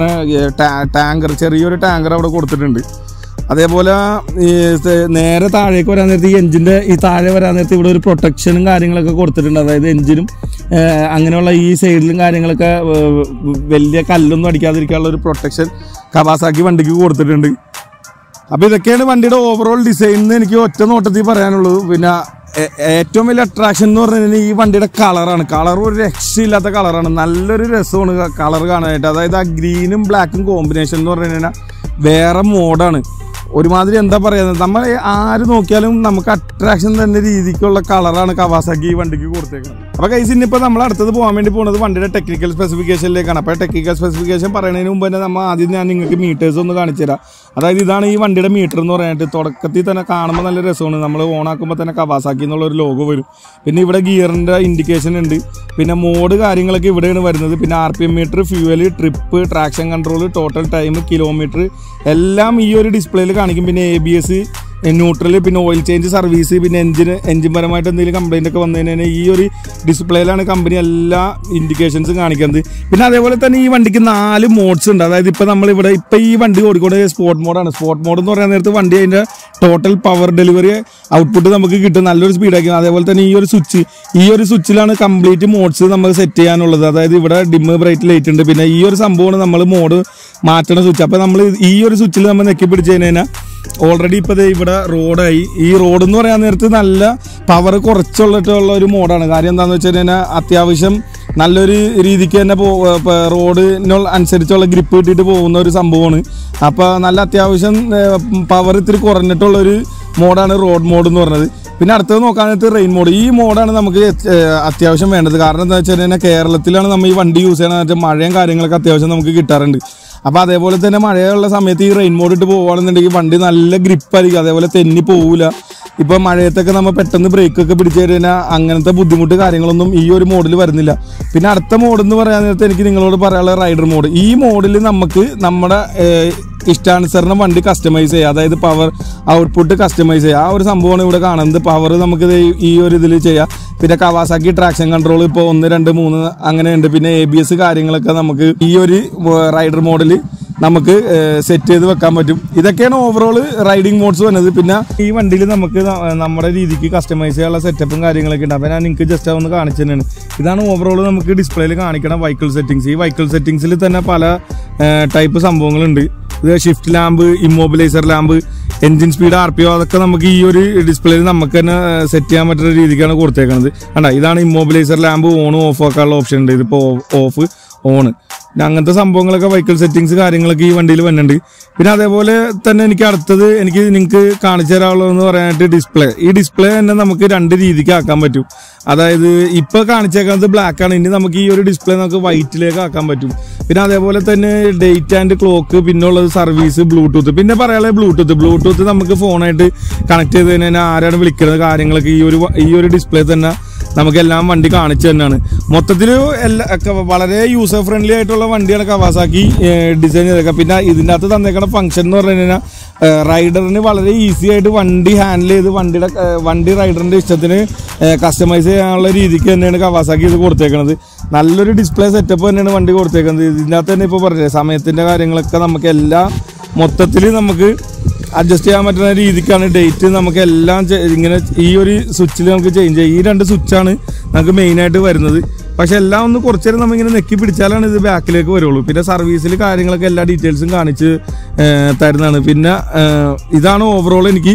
Speaker 1: ടാങ്കർ ചെറിയൊരു ടാങ്കർ അവിടെ കൊടുത്തിട്ടുണ്ട് അതേപോലെ ഈ സ- നേരെ താഴേക്ക് വരാൻ നേരത്ത് ഈ എഞ്ചിൻ്റെ ഈ താഴെ വരാൻ നേരത്ത് ഇവിടെ ഒരു പ്രൊട്ടക്ഷനും കാര്യങ്ങളൊക്കെ കൊടുത്തിട്ടുണ്ട് അതായത് എഞ്ചിനും ഏഹ്, അങ്ങനെയുള്ള ഈ സൈഡിലും കാര്യങ്ങളൊക്കെ ഏഹ്, വലിയ കല്ലൊന്നും അടിക്കാതിരിക്കാനുള്ള ഒരു പ്രൊട്ടക്ഷൻ കവാസാക്കി വണ്ടിക്ക് കൊടുത്തിട്ടുണ്ട് അപ്പോൾ ഇതൊക്കെയാണ് വണ്ടിയുടെ ഓവറോൾ ഡിസൈൻ എന്ന് എനിക്ക് ഒറ്റ നോട്ടത്തിൽ പറയാനുള്ളത് പിന്നെ ഏ- ഏറ്റവും വലിയ അട്രാക്ഷൻ എന്ന് പറഞ്ഞു കഴിഞ്ഞാൽ ഈ വണ്ടിയുടെ കളറാണ് കളർ ഒരു രക്ഷയില്ലാത്ത കളറാണ് നല്ലൊരു രസമാണ് കളർ കാണാനായിട്ട് അതായത് ആ ഗ്രീനും ബ്ലാക്കും കോമ്പിനേഷൻ എന്ന് പറഞ്ഞു കഴിഞ്ഞാൽ വേറെ മോഡാണ് ഒരുമാതിരി എന്താ പറയുന്നത് നമ്മൾ ആര് നോക്കിയാലും നമുക്ക് അട്രാക്ഷൻ തന്നെ രീതിക്കുള്ള കളറാണ് കവാസാക്കി ഈ വണ്ടിക്ക് കൊടുത്തേക്കുന്നത് അപ്പോൾ കൈസ് ഇന്നിപ്പോൾ നമ്മൾ അടുത്തത് പോകാൻ വേണ്ടി പോകുന്നത് വണ്ടിയുടെ ടെക്നിക്കൽ സ്പെസിഫിക്കേഷനിലേക്കാണ് അപ്പോൾ ടെക്നിക്കൽ സ്പെസിഫിക്കേഷൻ പറയുന്നതിന് മുമ്പ് തന്നെ നമ്മൾ ആദ്യം ഞാൻ നിങ്ങൾക്ക് മീറ്റേഴ്സ് ഒന്ന് കാണിച്ചു തരാം അതായത് ഇതാണ് ഈ വണ്ടിയുടെ മീറ്റർ എന്ന് പറയാനായിട്ട് തുടക്കത്തിൽ തന്നെ കാണുമ്പോൾ നല്ല രസമാണ് നമ്മൾ ഓണാക്കുമ്പോൾ തന്നെ കവാസാക്കി എന്നുള്ള ഒരു ലോഗോ വരും പിന്നെ ഇവിടെ ഗിയറിൻ്റെ ഇൻഡിക്കേഷൻ ഉണ്ട് പിന്നെ മോഡ് കാര്യങ്ങളൊക്കെ ഇവിടെയാണ് വരുന്നത് പിന്നെ R P M meter fuel trip traction control total time kilometre എല്ലാം ഈ ഒരു ഡിസ്പ്ലേയിൽ കാണിക്കും പിന്നെ എ ബി എസ് ന്യൂട്രൽ പിന്നെ ഓയിൽ ചേഞ്ച് സർവീസ് പിന്നെ എഞ്ചിന് എഞ്ചിൻ പരമായിട്ട് എന്തെങ്കിലും കംപ്ലൈൻ്റ് ഒക്കെ വന്നു കഴിഞ്ഞാൽ ഈ ഒരു ഡിസ്പ്ലേയിലാണ് കമ്പനി എല്ലാ ഇൻഡിക്കേഷൻസും കാണിക്കുന്നത് പിന്നെ അതേപോലെ തന്നെ ഈ വണ്ടിക്ക് നാല് മോഡ്സ് ഉണ്ട് അതായത് ഇപ്പോൾ നമ്മളിവിടെ ഇപ്പോൾ ഈ വണ്ടി ഓടിക്കൊണ്ട് സ്പോർട്ട് മോഡാണ് സ്പോർട്ട് മോഡ് എന്ന് പറയുന്ന നേരത്ത് വണ്ടി അതിൻ്റെ ടോട്ടൽ പവർ ഡെലിവറി ഔട്ട്പുട്ട് നമുക്ക് കിട്ടും നല്ലൊരു സ്പീഡായിരിക്കും അതേപോലെ തന്നെ ഈ ഒരു സ്വിച്ച് ഈ ഒരു സ്വിച്ചിലാണ് കംപ്ലീറ്റ് മോഡ്സ് നമുക്ക് സെറ്റ് ചെയ്യാനുള്ളത് അതായത് ഇവിടെ ഡിമ്മ് ബ്രൈറ്റ് ലൈറ്റ് ഉണ്ട് പിന്നെ ഈ ഒരു സംഭവമാണ് നമ്മൾ മോഡ് മാറ്റണ സ്വിച്ച് അപ്പോൾ നമ്മൾ ഈ ഒരു സ്വിച്ചിൽ നമ്മൾ നെക്കി പിടിച്ച് കഴിഞ്ഞാൽ ഓൾറെഡി ഇപ്പോൾ ദേ ഇവിടെ റോഡായി ഈ റോഡ് എന്ന് പറയാൻ നേരത്ത് നല്ല പവർ കുറച്ചുള്ളിട്ടുള്ള ഒരു മോഡാണ് കാര്യം എന്താണെന്ന് വെച്ച് കഴിഞ്ഞാൽ അത്യാവശ്യം നല്ലൊരു രീതിക്ക് തന്നെ പോ റോഡിനുള്ള അനുസരിച്ചുള്ള ഗ്രിപ്പ് കിട്ടിയിട്ട് പോകുന്ന ഒരു സംഭവമാണ് അപ്പോൾ നല്ല അത്യാവശ്യം പവർ ഇത്തിരി കുറഞ്ഞിട്ടുള്ളൊരു മോഡാണ് റോഡ് മോഡ് എന്ന് പറഞ്ഞത് പിന്നെ അടുത്തത് നോക്കാനായിട്ട് റെയിൻ മോഡ് ഈ മോഡാണ് നമുക്ക് ഏഹ്, അത്യാവശ്യം വേണ്ടത് കാരണം എന്താ വെച്ച് കഴിഞ്ഞാൽ കേരളത്തിലാണ് നമ്മൾ ഈ വണ്ടി യൂസ് ചെയ്യണമെന്ന് വെച്ചാൽ മഴയും കാര്യങ്ങളൊക്കെ അത്യാവശ്യം നമുക്ക് കിട്ടാറുണ്ട് അപ്പോൾ അതേപോലെ തന്നെ മഴയുള്ള സമയത്ത് ഈ റെയിൻ മോഡ് ഇട്ട് പോകുകയാണെന്നുണ്ടെങ്കിൽ വണ്ടി നല്ല ഗ്രിപ്പായിരിക്കും അതേപോലെ തെന്നി പോവില്ല ഇപ്പൊ മഴയത്തൊക്കെ നമ്മൾ പെട്ടെന്ന് ബ്രേക്ക് ഒക്കെ പിടിച്ചു കഴിഞ്ഞാൽ അങ്ങനത്തെ ബുദ്ധിമുട്ട് കാര്യങ്ങളൊന്നും ഈ ഒരു മോഡിൽ വരുന്നില്ല പിന്നെ അടുത്ത മോഡ് എന്ന് പറയാൻ നേരത്തെ എനിക്ക് നിങ്ങളോട് പറയാനുള്ള റൈഡർ മോഡ് ഈ മോഡിൽ നമുക്ക് നമ്മുടെ ഏഹ്, ഇഷ്ടാനുസരണം വണ്ടി കസ്റ്റമൈസ് ചെയ്യുക അതായത് പവർ ഔട്ട്പുട്ട് കസ്റ്റമൈസ് ചെയ്യുക ആ ഒരു സംഭവമാണ് ഇവിടെ കാണുന്നത് പവർ നമുക്ക് ദേ ഈ ഒരു ഇതിൽ ചെയ്യാം പിന്നെ കവാസാക്കി ട്രാക്ഷൻ കൺട്രോൾ ഇപ്പോൾ ഒന്ന് രണ്ട് മൂന്ന് അങ്ങനെയുണ്ട് പിന്നെ എ ബി എസ് കാര്യങ്ങളൊക്കെ നമുക്ക് ഈ ഒരു റൈഡർ മോഡിൽ നമുക്ക് സെറ്റ് ചെയ്ത് വെക്കാൻ പറ്റും ഇതൊക്കെയാണ് ഓവറോൾ റൈഡിംഗ് മോഡ്സ് വന്നത് പിന്നെ ഈ വണ്ടിയിൽ നമുക്ക് ന- നമ്മുടെ രീതിക്ക് കസ്റ്റമൈസ് ചെയ്യാനുള്ള സെറ്റപ്പും കാര്യങ്ങളൊക്കെ ഉണ്ട് അപ്പോൾ ഞാൻ നിങ്ങൾക്ക് ജസ്റ്റ് ഒന്ന് കാണിച്ചു തന്നെയാണ് ഇതാണ് ഓവറോൾ നമുക്ക് ഡിസ്പ്ലേയിൽ കാണിക്കണ വൈക്കിൾ സെറ്റിങ്സ് ഈ വൈക്കിൾ സെറ്റിങ്സിൽ തന്നെ പല ടൈപ്പ് സംഭവങ്ങളുണ്ട് ഇത് shift lamp immobiliser lamp engine speed R P O അതൊക്കെ നമുക്ക് ഈ ഒരു ഡിസ്പ്ലേയിൽ നമുക്ക് തന്നെ സെറ്റ് ചെയ്യാൻ പറ്റുന്ന രീതിക്കാണ് കൊടുത്തേക്കുന്നത് കണ്ട ഇതാണ് ഇമ്മോബിലൈസർ ലാമ്പ് ഓണും ഓഫ് ആക്കാനുള്ള ഓപ്ഷൻ ഉണ്ട് ഇതിപ്പോൾ ഓഫ് ഓണ് പിന്നെ അങ്ങനത്തെ സംഭവങ്ങളൊക്കെ വെഹിക്കിൾ സെറ്റിങ്സ് കാര്യങ്ങളൊക്കെ ഈ വണ്ടിയിൽ വരുന്നുണ്ട് പിന്നെ അതേപോലെ തന്നെ എനിക്ക് അടുത്തത് എനിക്ക് നിങ്ങൾക്ക് കാണിച്ചു തരാനുള്ളതെന്ന് പറയാനായിട്ട് ഡിസ്പ്ലേ ഈ ഡിസ്പ്ലേ തന്നെ നമുക്ക് രണ്ട് രീതിക്ക് ആക്കാൻ പറ്റും അതായത് ഇപ്പോൾ കാണിച്ചേക്കുന്നത് ബ്ലാക്ക് ആണ് ഇനി നമുക്ക് ഈ ഒരു ഡിസ്പ്ലേ നമുക്ക് വൈറ്റിലേക്ക് ആക്കാൻ പറ്റും പിന്നെ അതേപോലെ തന്നെ ഡേറ്റ് ആൻഡ് ക്ലോക്ക് പിന്നെ ഉള്ളത് സർവീസ് ബ്ലൂടൂത്ത് പിന്നെ പറയാനുള്ളത് ബ്ലൂടൂത്ത് ബ്ലൂടൂത്ത് നമുക്ക് ഫോണായിട്ട് കണക്ട് ചെയ്ത് കഴിഞ്ഞാൽ ആരാണ് വിളിക്കുന്നത് കാര്യങ്ങളൊക്കെ ഈ ഒരു വ- ഈ ഒരു ഡിസ്പ്ലേ തന്നെ നമുക്കെല്ലാം വണ്ടി കാണിച്ചു തന്നെയാണ് മൊത്തത്തിൽ എല്ലാ ഒക്കെ വളരെ യൂസർ ഫ്രണ്ട്ലി ആയിട്ടുള്ള വണ്ടിയാണ് കവാസാക്കി ഡിസൈൻ ചെയ്തേക്കുക പിന്നെ ഇതിൻ്റെ അകത്ത് തന്നേക്കുന്ന ഫംഗ്ഷൻ എന്ന് പറഞ്ഞു കഴിഞ്ഞാൽ റൈഡറിന് വളരെ ഈസി ആയിട്ട് വണ്ടി ഹാൻഡിൽ ചെയ്ത് വണ്ടിയുടെ ഏഹ്, വണ്ടി റൈഡറിൻ്റെ ഇഷ്ടത്തിന് കസ്റ്റമൈസ് ചെയ്യാനുള്ള രീതിക്ക് തന്നെയാണ് കവാസാക്കി ഇത് കൊടുത്തേക്കുന്നത് നല്ലൊരു ഡിസ്പ്ലേ സെറ്റപ്പ് തന്നെയാണ് വണ്ടി കൊടുത്തേക്കുന്നത് ഇതിൻ്റെ അകത്ത് തന്നെ ഇപ്പോൾ പറഞ്ഞത് സമയത്തിൻ്റെ കാര്യങ്ങളൊക്കെ നമുക്ക് എല്ലാം മൊത്തത്തിൽ നമുക്ക് അഡ്ജസ്റ്റ് ചെയ്യാൻ പറ്റുന്ന രീതിക്കാണ് ഡേറ്റ് നമുക്ക് എല്ലാം ചെ- ഇങ്ങനെ ഈ ഒരു സ്വിച്ചിൽ നമുക്ക് ചേഞ്ച് ചെയ്യാം ഈ രണ്ട് സ്വിച്ചാണ് നമുക്ക് മെയിനായിട്ട് വരുന്നത് പക്ഷെ എല്ലാം ഒന്ന് കുറച്ച് നേരം നമ്മളിങ്ങനെ നെക്കി പിടിച്ചാലാണ് ഇത് ബാക്കിലേക്ക് വരുള്ളൂ പിന്നെ സർവീസിൽ കാര്യങ്ങളൊക്കെ എല്ലാ ഡീറ്റെയിൽസും കാണിച്ച് ഏഹ്, തരുന്നതാണ് പിന്നെ ഏഹ്, ഇതാണ് ഓവറോൾ എനിക്ക്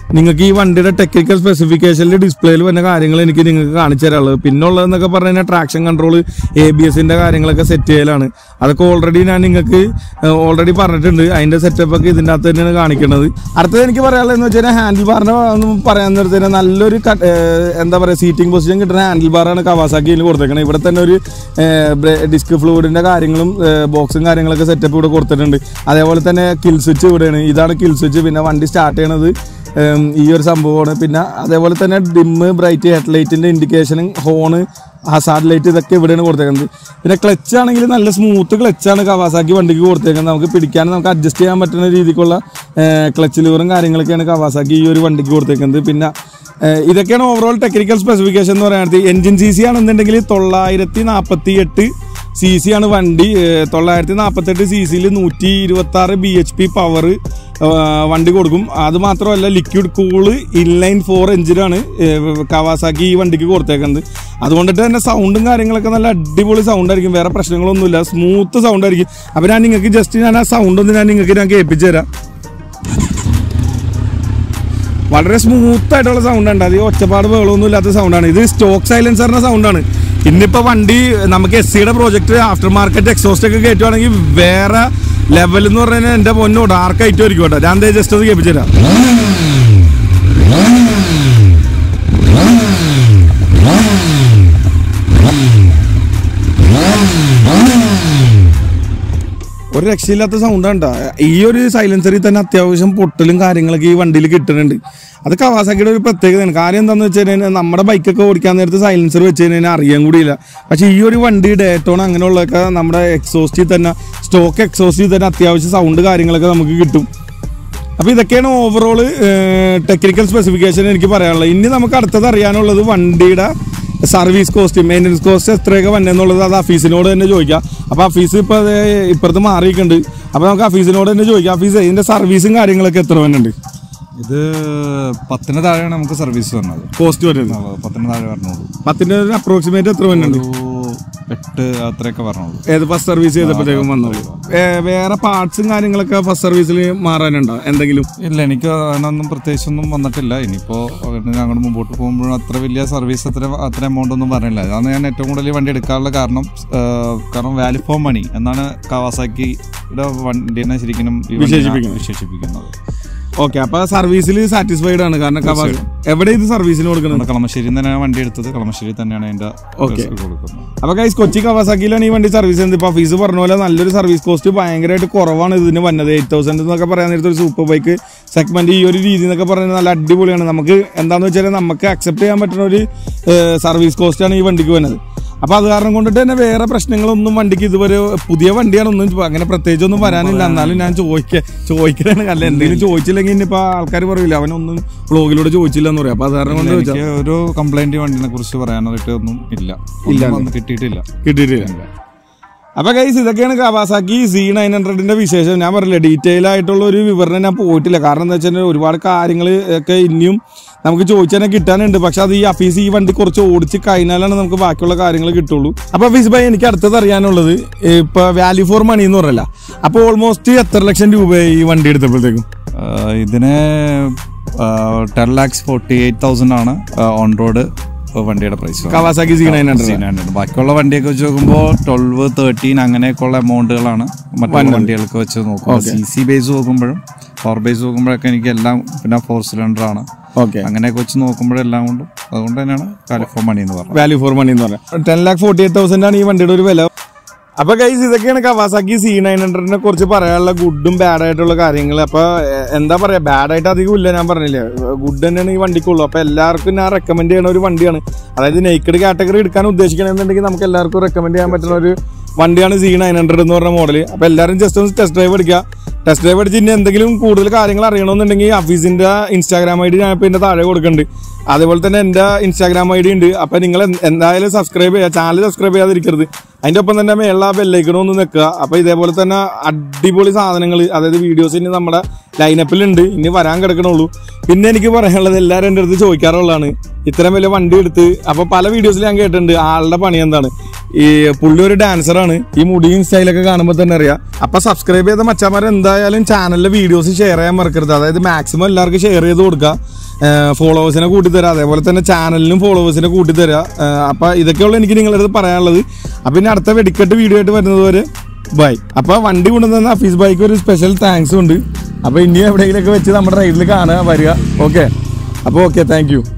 Speaker 1: നിങ്ങൾക്ക് ഈ വണ്ടിയുടെ ടെക്നിക്കൽ സ്പെസിഫിക്കേഷനിൽ ഡിസ്പ്ലേയിൽ വരുന്ന കാര്യങ്ങൾ എനിക്ക് നിങ്ങൾക്ക് കാണിച്ചു തരാനുള്ളത് പിന്നെ ഉള്ളതെന്നൊക്കെ പറഞ്ഞു കഴിഞ്ഞാൽ ട്രാക്ഷൻ കൺട്രോൾ എ ബി എസിന്റെ കാര്യങ്ങളൊക്കെ സെറ്റ് ചെയ്യലാണ് അതൊക്കെ ഓൾറെഡി ഞാൻ നിങ്ങൾക്ക് ഓൾറെഡി പറഞ്ഞിട്ടുണ്ട് അതിന്റെ സെറ്റപ്പ് ഒക്കെ ഇതിൻ്റെ അകത്ത് തന്നെയാണ് കാണിക്കുന്നത് അടുത്തത് എനിക്ക് പറയാനുള്ളതെന്ന് വെച്ച് കഴിഞ്ഞാൽ ഹാൻഡിൽ ബാറിന്റെ പറയാൻ നേരത്തെ തന്നെ നല്ലൊരു ക- ഏഹ് എന്താ പറയുക സീറ്റിംഗ് പൊസിഷൻ കിട്ടുന്ന ഹാൻഡിൽ ബാറാണ് കവാസാക്കിയിൽ കൊടുത്തേക്കുന്നത് ഇവിടെ തന്നെ ഒരു ഡിസ്ക് ഫ്ലൂയിഡിന്റെ കാര്യങ്ങളും ബോക്സും കാര്യങ്ങളൊക്കെ സെറ്റപ്പ് ഇവിടെ കൊടുത്തിട്ടുണ്ട് അതേപോലെ തന്നെ കിൽ സ്വിച്ച് ഇവിടെയാണ് ഇതാണ് കിൽ സ്വിച്ച് പിന്നെ വണ്ടി സ്റ്റാർട്ട് ചെയ്യണത് ഏം, ഈ ഒരു സംഭവമാണ് പിന്നെ അതേപോലെ തന്നെ ഡിമ്മ് ബ്രൈറ്റ് ഹെഡ്ലൈറ്റിന്റെ ഇൻഡിക്കേഷനും ഹോണ് ഹസാർഡ് ലൈറ്റ് ഇതൊക്കെ ഇവിടെയാണ് കൊടുത്തേക്കുന്നത് പിന്നെ ക്ലച്ച് ആണെങ്കിൽ നല്ല സ്മൂത്ത് ക്ലച്ചാണ് കവാസാക്കി വണ്ടിക്ക് കൊടുത്തേക്കുന്നത് നമുക്ക് പിടിക്കാൻ നമുക്ക് അഡ്ജസ്റ്റ് ചെയ്യാൻ പറ്റുന്ന രീതിക്കുള്ള ക്ലച്ച് ലിവറും കാര്യങ്ങളൊക്കെയാണ് കവാസാക്കി ഈ ഒരു വണ്ടിക്ക് കൊടുത്തേക്കുന്നത് പിന്നെ ഏഹ് ഇതൊക്കെയാണ് ഓവറോൾ ടെക്നിക്കൽ സ്പെസിഫിക്കേഷൻ എന്ന് പറയുന്നത് എൻജിൻ സി സി ആണെന്നുണ്ടെങ്കിൽ തൊള്ളായിരത്തി നാൽപ്പത്തി എട്ട് സി സി ആണ് വണ്ടി ഏഹ് തൊള്ളായിരത്തി നാൽപ്പത്തെട്ട് സി സിയിൽ നൂറ്റി ഇരുപത്തി ആറ് ബി എച്ച് പി പവർ വണ്ടി കൊടുക്കും അത് മാത്രമല്ല ലിക്വിഡ് കൂള് ഇൻലൈൻ ഫോർ എഞ്ചിനാണ് കവാസാക്കി ഈ വണ്ടിക്ക് കൊടുത്തേക്കുന്നത് അതുകൊണ്ടിട്ട് തന്നെ സൗണ്ടും കാര്യങ്ങളൊക്കെ നല്ല അടിപൊളി സൗണ്ട് ആയിരിക്കും വേറെ പ്രശ്നങ്ങളൊന്നുമില്ല സ്മൂത്ത് സൗണ്ട് ആയിരിക്കും അപ്പോൾ ഞാൻ നിങ്ങൾക്ക് ജസ്റ്റ് ഞാൻ ആ സൗണ്ട് ഒന്ന് ഞാൻ നിങ്ങൾക്ക് ഞാൻ കേൾപ്പിച്ചു തരാം വളരെ സ്മൂത്ത് ആയിട്ടുള്ള സൗണ്ട് ഉണ്ട് അത് ഈ ഒച്ചപ്പാട് വേളൊന്നും ഇല്ലാത്ത സൗണ്ടാണ് ഇത് സ്റ്റോക്ക് സൈലൻസറിന്റെ സൗണ്ടാണ് ഇന്നിപ്പോ വണ്ടി നമുക്ക് എസ് സിയുടെ പ്രോജക്റ്റ് ആഫ്റ്റർ മാർക്കറ്റ് എക്സോസ്റ്റ് ഒക്കെ കയറ്റുവാണെങ്കിൽ വേറെ ലെവൽ എന്ന് പറഞ്ഞാൽ എന്റെ പൊന്നോ ഡാർക്ക് ആയിട്ട് ആയിരിക്കും കേട്ടോ ഞാൻ ജസ്റ്റ് ഒന്ന് കേൾപ്പിച്ചു തരാം ഒരു രക്ഷയില്ലാത്ത സൗണ്ട് കണ്ട ഈ ഒരു സൈലൻസറിൽ തന്നെ അത്യാവശ്യം പൊട്ടലും കാര്യങ്ങളൊക്കെ ഈ വണ്ടിയിൽ കിട്ടുന്നുണ്ട് അത് കവാസാക്കിയുടെ ഒരു പ്രത്യേകതയാണ് കാര്യം എന്താണെന്ന് വെച്ച് കഴിഞ്ഞാൽ നമ്മുടെ ബൈക്കൊക്കെ ഓടിക്കാൻ നേരത്ത് സൈലൻസർ വെച്ച് കഴിഞ്ഞാൽ അറിയാൻ കൂടിയില്ല പക്ഷേ ഈ ഒരു വണ്ടി ഡേറ്റോൺ അങ്ങനെയുള്ളതൊക്കെ നമ്മുടെ എക്സോസ്റ്റിൽ തന്നെ സ്റ്റോക്ക് എക്സോസ്റ്റിൽ തന്നെ അത്യാവശ്യം സൗണ്ട് കാര്യങ്ങളൊക്കെ നമുക്ക് കിട്ടും അപ്പോൾ ഇതൊക്കെയാണ് ഓവറോൾ ടെക്നിക്കൽ സ്പെസിഫിക്കേഷൻ എനിക്ക് പറയാനുള്ളത് ഇനി നമുക്ക് അടുത്തത് അറിയാനുള്ളത് വണ്ടിയുടെ സർവീസ് കോസ്റ്റ് മെയിൻ്റനൻസ് കോസ്റ്റ് എത്രയൊക്കെ വന്നെന്നുള്ളത് അത് അഫീസിനോട് തന്നെ ചോദിക്കാം അപ്പോൾ അഫീസ് ഇപ്പോൾ അത് ഇപ്പുറത്ത് മാറിയിട്ടുണ്ട് അപ്പോൾ നമുക്ക് അഫീസിനോട് തന്നെ ചോദിക്കാം അഫീസ് ഇതിൻ്റെ സർവീസും കാര്യങ്ങളൊക്കെ എത്ര വന്നുണ്ട്
Speaker 2: ഇത് പത്തിന് താഴെയാണ് നമുക്ക് സർവീസ് വരുന്നത്
Speaker 1: കോസ്റ്റ് വരുന്നത്
Speaker 2: ആ, പത്തിന് താഴെ വരണുള്ളൂ
Speaker 1: പത്തിൻ്റെ ഒരു അപ്രോക്സിമേറ്റ് എത്ര വന്നുണ്ട്
Speaker 2: ഒരു എട്ട് അത്രയൊക്കെ വരണുള്ളൂ
Speaker 1: ഏത് ഫസ്റ്റ് സർവീസ് ചെയ്തപ്പോഴത്തേക്കും വന്നോളൂ വേ- വേറെ പാർട്സും കാര്യങ്ങളൊക്കെ ഫസ്റ്റ് സർവീസിൽ മാറാനുണ്ടോ എന്തെങ്കിലും
Speaker 2: ഇല്ല എനിക്ക് അതിനൊന്നും പ്രത്യേകിച്ചൊന്നും വന്നിട്ടില്ല ഇനിയിപ്പോ അങ്ങോട്ട് മുമ്പോട്ട് പോകുമ്പോഴും അത്ര വലിയ സർവീസ് അത്ര അത്ര എമൗണ്ട് ഒന്നും പറഞ്ഞില്ല അതാണ് ഞാൻ ഏറ്റവും കൂടുതൽ ഈ വണ്ടി എടുക്കാനുള്ള കാരണം ആ, കാരണം വാല്യൂ ഫോർ മണി എന്നാണ് കവാസാക്കിയുടെ വണ്ടിനെ ശരിക്കും ഈ വണ്ടിനെ
Speaker 1: വിശേഷിപ്പിക്കുന്നത്.
Speaker 2: വിശേഷിപ്പിക്കുന്നത്
Speaker 1: ഓക്കെ അപ്പോൾ സർവീസിൽ സാറ്റിസ്ഫൈഡ് ആണ് കാരണം കവാ- എവിടെ ഇത് സർവീസിന് കൊടുക്കുന്നത്
Speaker 2: നമ്മുടെ കളമശ്ശേരി തന്നെയാണ് വണ്ടി എടുത്തത് കളമശ്ശേരി തന്നെയാണ് അതിന്റെ
Speaker 1: Okay.
Speaker 2: risk കൊടുക്കുന്നത്
Speaker 1: അപ്പൊ ഗൈസ് കൊച്ചി കവാസാക്കിയിലാണ് ഈ വണ്ടി സർവീസ് ചെയ്യുന്നത് ഇപ്പൊ ഫീസ് പറഞ്ഞ പോലെ നല്ലൊരു സർവീസ് കോസ്റ്റ് ഭയങ്കരമായിട്ട് കുറവാണ് ഇതിന് വന്നത് എയ്റ്റ് തൗസൻഡ് എന്നൊക്കെ പറയാൻ നേരത്തെ ഒരു സൂപ്പർ ബൈക്ക് സെഗ്മെന്റ് ഈ ഒരു രീതി എന്നൊക്കെ പറയുന്നത് നല്ല അടിപൊളിയാണ് നമുക്ക് എന്താണെന്ന് വെച്ചാൽ നമുക്ക് അക്സെപ്റ്റ് ചെയ്യാൻ പറ്റുന്ന ഒരു സർവീസ് കോസ്റ്റ് ആണ് ഈ വണ്ടിക്ക് വന്നത് അപ്പൊ അത് കാരണം കൊണ്ടിട്ട് തന്നെ വേറെ പ്രശ്നങ്ങളൊന്നും വണ്ടിക്ക് ഇതുവരെ പുതിയ വണ്ടിയാണ് ഒന്നും ഇപ്പൊ അങ്ങനെ പ്രത്യേകിച്ച് ഒന്നും വരാനില്ല എന്നാലും ഞാൻ ചോദിക്ക ചോദിക്കലാണ് അല്ല എന്തെങ്കിലും ചോദിച്ചില്ലെങ്കിൽ ഇനിയിപ്പോ ആൾക്കാർ പറയില്ല അവനൊന്നും വ്ളോഗിലൂടെ ചോദിച്ചില്ല എന്ന് പറയാം അപ്പൊ അത് കാരണം കൊണ്ട് ചോദിച്ചാൽ
Speaker 2: എനിക്ക് ഒരു കംപ്ലൈന്റ് വണ്ടിനെ കുറിച്ച് പറയാനായിട്ട് ഒന്നും ഇല്ല ഒന്നും വന്ന് കിട്ടിയിട്ടില്ല
Speaker 1: കിട്ടിയിട്ടില്ല അപ്പൊ ഗൈസ് ഇതൊക്കെയാണ് കവാസാക്കി സി നയൻ ഹൺഡ്രഡിന്റെ വിശേഷം ഞാൻ പറഞ്ഞില്ല ഡീറ്റെയിൽ ആയിട്ടുള്ള ഒരു വിവരണം ഞാൻ പോയിട്ടില്ല കാരണം എന്താ വെച്ചാൽ ഒരുപാട് കാര്യങ്ങൾ ഒക്കെ ഇനിയും നമുക്ക് ചോദിച്ചാൽ തന്നെ കിട്ടാനുണ്ട് പക്ഷെ അത് ഈ അഫീസ് ഈ വണ്ടി കുറച്ച് ഓടിച്ച് കഴിഞ്ഞാലാണ് നമുക്ക് ബാക്കിയുള്ള കാര്യങ്ങൾ കിട്ടുള്ളൂ അപ്പൊ അഫീസ് ഭായി എനിക്ക് അടുത്തത് അറിയാനുള്ളത് ഇപ്പൊ വാല്യൂ ഫോർ മണി എന്ന് പറയല്ല അപ്പൊ ഓൾമോസ്റ്റ് എത്ര ലക്ഷം രൂപയായി ഈ വണ്ടി എടുത്തപ്പോഴത്തേക്കും
Speaker 2: ആഹ് ഇതിന് ten lakhs forty eight thousand ആണ് ഓൺ റോഡ് വണ്ടിയുടെ price
Speaker 1: Kawasaki Z nine hundred
Speaker 2: ബാക്കിയുള്ള വണ്ടിയൊക്കെ വെച്ച് നോക്കുമ്പോൾ ട്വൽവ് തേർട്ടീൻ അങ്ങനെയൊക്കെയുള്ള എമൗണ്ടുകളാണ് മറ്റുള്ള വണ്ടികൾക്ക് വെച്ച് നോക്കുമ്പോൾ സി സി ബേസ് നോക്കുമ്പോഴും പവർ ബേസ് നോക്കുമ്പോഴൊക്കെ എനിക്ക് എല്ലാം പിന്നെ ഫോർ സിലിണ്ടർ ആണ്
Speaker 1: ഓക്കെ
Speaker 2: അങ്ങനെയൊക്കെ വെച്ച് നോക്കുമ്പോഴെല്ലാം കൊണ്ടും അതുകൊണ്ട് തന്നെയാണ് കാലിഫോർ മണി എന്ന് പറഞ്ഞത്
Speaker 1: വാല്യൂ ഫോർ മണി എന്ന് പറയാം ten lakh forty eight thousand ആണ് ഈ വണ്ടിയുടെ ഒരു വില അപ്പൊ ഗൈസ് ഇതൊക്കെയാണ് കവാസാക്കി സി നയൻ ഹൺഡ്രഡിനെ കുറിച്ച് പറയാനുള്ള ഗുഡും ബാഡ് ആയിട്ടുള്ള കാര്യങ്ങൾ അപ്പൊ എ- എന്താ പറയാ ബാഡ് ആയിട്ട് അധികം ഇല്ല ഞാൻ പറഞ്ഞില്ലേ ഗുഡ് തന്നെയാണ് ഈ വണ്ടിക്കുള്ളൂ അപ്പൊ എല്ലാവർക്കും ഞാൻ റെക്കമെൻഡ് ചെയ്യുന്ന ഒരു വണ്ടിയാണ് അതായത് നെയ്ക്കഡ് കാറ്റഗറി എടുക്കാൻ ഉദ്ദേശിക്കണമെന്നുണ്ടെങ്കിൽ നമുക്ക് എല്ലാവർക്കും റെക്കമെൻഡ് ചെയ്യാൻ പറ്റുന്ന ഒരു വണ്ടിയാണ് സി നയൻ ഹൺഡ്രഡ് എന്ന് പറഞ്ഞ മോഡൽ അപ്പൊ എല്ലാവരും ജസ്റ്റ് ഒന്ന് ടെസ്റ്റ് ഡ്രൈവ് എടുക്കുക ടെസ്റ്റ് ഡ്രൈവ് അടിച്ച് ഇനി എന്തെങ്കിലും കൂടുതൽ കാര്യങ്ങൾ അറിയണമെന്നുണ്ടെങ്കിൽ അഫീസിന്റെ ഇൻസ്റ്റാഗ്രാം ഐ ഡി ഞാൻ ഇപ്പൊ ഇതിന്റെ താഴെ കൊടുക്കുന്നുണ്ട് അതേപോലെ തന്നെ എന്റെ ഇൻസ്റ്റാഗ്രാം ഐ ഡി ഉണ്ട് അപ്പൊ നിങ്ങൾ എന്ത്- എന്തായാലും സബ്സ്ക്രൈബ് ചെയ്യുക ചാനൽ സബ്സ്ക്രൈബ് ചെയ്യാതിരിക്കരുത് അതിന്റെ ഒപ്പം തന്നെ മേള ബെല്ലൈക്കണോ ഒന്ന് നിൽക്കുക അപ്പൊ ഇതേപോലെ തന്നെ അടിപൊളി സാധനങ്ങൾ അതായത് വീഡിയോസ് ഇനി നമ്മുടെ ലൈനപ്പിലുണ്ട് ഇനി വരാൻ കിടക്കണുള്ളൂ പിന്നെ എനിക്ക് പറയാനുള്ളത് എല്ലാവരും എൻ്റെ അടുത്ത് ചോദിക്കാറുള്ളതാണ് ഇത്രയും വലിയ വണ്ടി എടുത്ത് അപ്പൊ പല വീഡിയോസിൽ ഞാൻ കേട്ടിട്ടുണ്ട് ആളുടെ പണി എന്താണ് ഈ പുള്ളി ഒരു ഡാൻസറാണ് ഈ മുടിയും സ്റ്റൈലൊക്കെ കാണുമ്പോൾ തന്നെ അറിയാം അപ്പൊ സബ്സ്ക്രൈബ് ചെയ്ത മച്ചന്മാർ എന്തായാലും ചാനലിലെ വീഡിയോസ് ഷെയർ ചെയ്യാൻ മറക്കരുത് അതായത് മാക്സിമം എല്ലാവർക്കും ഷെയർ ചെയ്ത് കൊടുക്കുക ഫോളോവേഴ്സിനെ കൂട്ടിത്തരാം അതേപോലെ തന്നെ ചാനലിനും ഫോളോവേഴ്സിനെ കൂട്ടിത്തരാം അപ്പൊ ഇതൊക്കെയുള്ള എനിക്ക് നിങ്ങളുടെ അടുത്ത് പറയാനുള്ളത് അപ്പൊ ഇനി അടുത്ത വെടിക്കെട്ട് വീഡിയോ ആയിട്ട് വരുന്നത് വരെ ബൈ അപ്പൊ വണ്ടി കൊണ്ടുവന്ന ഹഫീസ് ബൈക്ക് ഒരു സ്പെഷ്യൽ താങ്ക്സ് ഉണ്ട് അപ്പൊ ഇനി എവിടെയെങ്കിലൊക്കെ വെച്ച് നമ്മുടെ റൈഡിൽ കാണുക വരിക ഓക്കെ അപ്പോൾ ഓക്കെ താങ്ക് യു